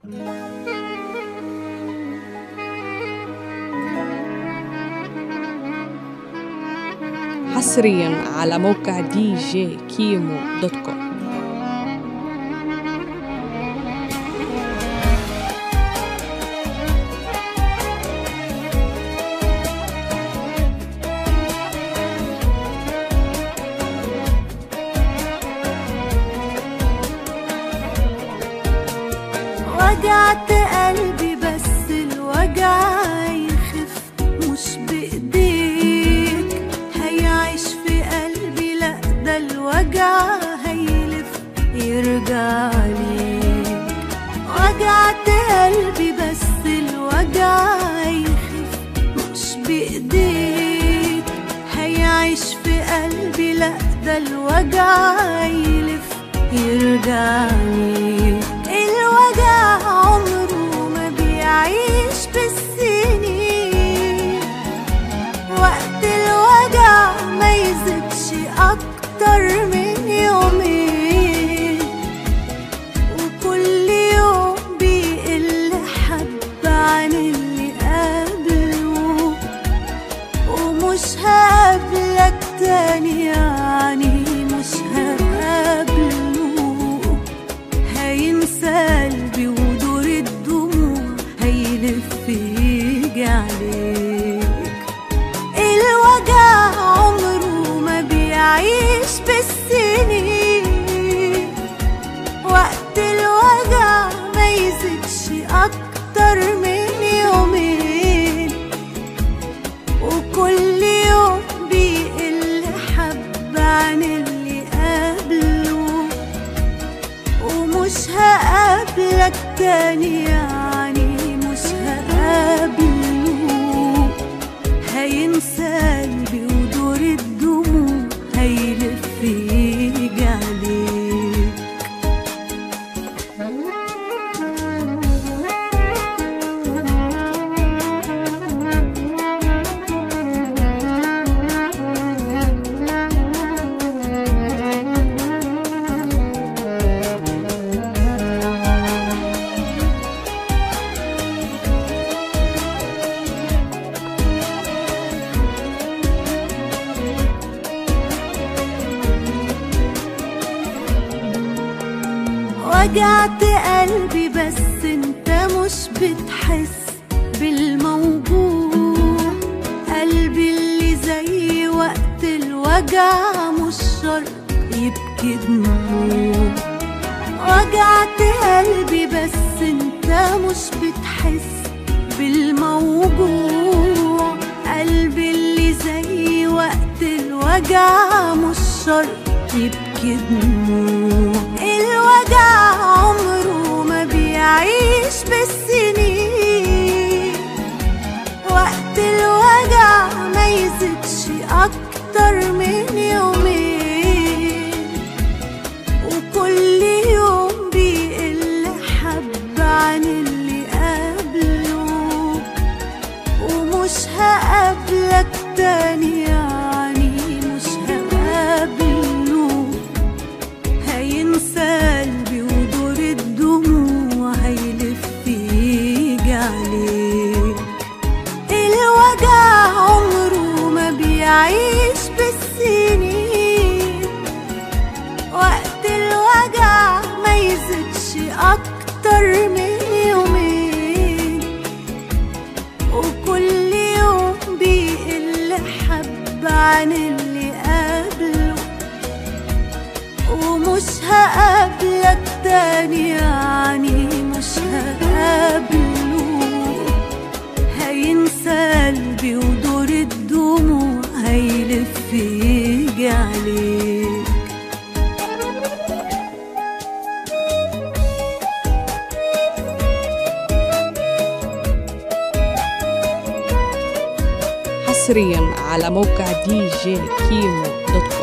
حصريا على موقع دي جي كيمو دوت كوم وجعت قلبي بس الوجع يخف مش بإيديك هيعيش في قلبي لأ ده الوجع هيلف يرجع ليك وجعت قلبي بس الوجع يخف مش بإيديك هيعيش في قلبي لأ ده الوجع يلف يرجع ليك الوجع عمره ما بيعيش بالسنين وقت الوجع ما يزيدش أكتر من يومين وكل يوم بيقل حب عن اللي قبله ومش هقابلك تاني يعني مش هقابله هينسى قلبي ودور الدموع هيلف يجي عليك الوجع عمره ما بيعيش بالسنين وقت الوجع ما يزيدش اكتر من يومين وكل يوم بيقل حب عن اللي قبله ومش هقابلك تاني يعني مش هقابله هينسى قلبي ودور الدموع هيلف يجي عليك وجعت قلبي بس انت مش بتحس بالموجوع قلبي اللي زي وقت الوجع مش شرط يبكي دموع وجعت قلبي بس انت مش بتحس بالموجوع قلبي اللي زي وقت الوجع مش شرط يبكي دموع الوجع عمره ما بيعيش بالسنين وقت الوجع ما يزيدش اكتر من يومين وكل يوم بيقل حب عن اللي قبله ومش هقابلك تاني يعني مش هقابله هينسى قلبي ودور الدموع هيلف يجي عليك الوجع عمره ما بيعيش بالسنين وقت الوجع ما يزيدش اكتر من يومين وكل يوم بيقل حب عن اللي قبله ومش هقابلك تاني يعني مش هقابله هينسى قلبي ودور الدموع هيلف يجي عليك حصريا على موقع دي جي كيمو دوت كوم